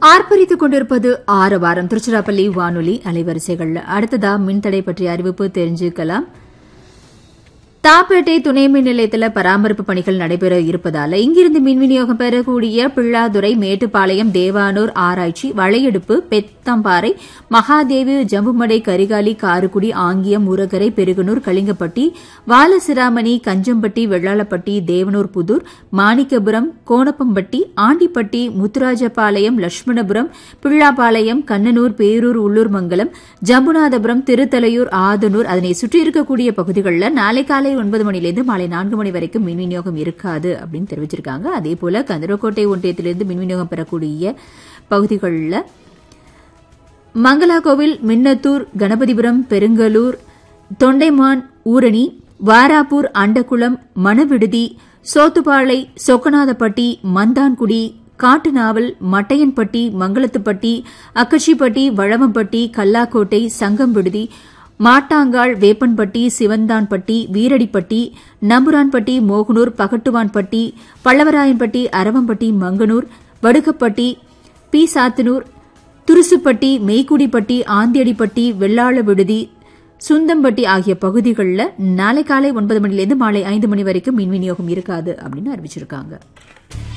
ஆர்ப்பரித்துக் கொண்டிருப்பது ஆறு வாரம் திருச்சிராப்பள்ளி வானொலி அலைவரிசைகள் அடுத்ததா மின்தடை பற்றிய அறிவிப்பு தெரிஞ்சுக்கலாம் தாப்பேட்டை துணை மின் நிலையத்தில் பராமரிப்பு பணிகள் நடைபெற இருப்பதால இங்கிருந்து மின் விநியோகம் பெறக்கூடிய பிள்ளாதுறை மேட்டுப்பாளையம் தேவானூர் ஆராய்ச்சி வளையெடுப்பு பெத்தம்பாறை மகாதேவி ஜம்புமடை கரிகாலி காருக்குடி ஆங்கியம் ஊரகரை பெருகனூர் கலிங்கப்பட்டி வாலசிராமணி கஞ்சம்பட்டி வெள்ளாளப்பட்டி தேவனூர் புதூர் மாணிக்கபுரம் கோணப்பம்பட்டி ஆண்டிப்பட்டி முத்துராஜபாளையம் லட்சுமணபுரம் பிள்ளாபாளையம் கண்ணனூர் பேரூர் உள்ளூர் மங்கலம் ஜம்புநாதபுரம் திருத்தலையூர் ஆதனூர் அதனை சுற்றியிருக்கக்கூடிய பகுதிகளில் நாளை காலை ஒன்பது மணிலிருந்து மாலை நான்கு மணி வரைக்கும் மின் விநியோகம் இருக்காது அப்படின்னு தெரிவிச்சிருக்காங்க அதே போல கந்தரக்கோட்டை ஒன்றியத்திலிருந்து மின் விநியோகம் பெறக்கூடிய பகுதிகளில் மங்களாகோவில் மின்னத்தூர் கணபதிபுரம் பெருங்கலூர் தொண்டைமான் ஊரணி வாராப்பூர் அண்டக்குளம் மணவிடுதி சோத்துப்பாளை சொக்கநாதப்பட்டி மந்தான்குடி காட்டுநாவல் மட்டையன்பட்டி மங்களத்துப்பட்டி அக்கச்சிப்பட்டி வழவம்பட்டி கல்லாக்கோட்டை சங்கம் விடுதி மாட்டாங்காள் வேப்பன்பட்டி சிவந்தான்பட்டி வீரடிப்பட்டி நம்புரான்பட்டி மோகனூர் பகட்டுவான்பட்டி பள்ளவராயன்பட்டி அரவம்பட்டி மங்கனூர் வடுகப்பட்டி பி சாத்தனூர் துருசுப்பட்டி மெய்க்குடிப்பட்டி ஆந்தியடிப்பட்டி வெள்ளாள விடுதி சுந்தம்பட்டி ஆகிய பகுதிகளில் நாளை காலை ஒன்பது மணிலேருந்து மாலை ஐந்து மணி வரைக்கும் மின் விநியோகம் இருக்காது அப்படின்னு அறிவிச்சிருக்காங்க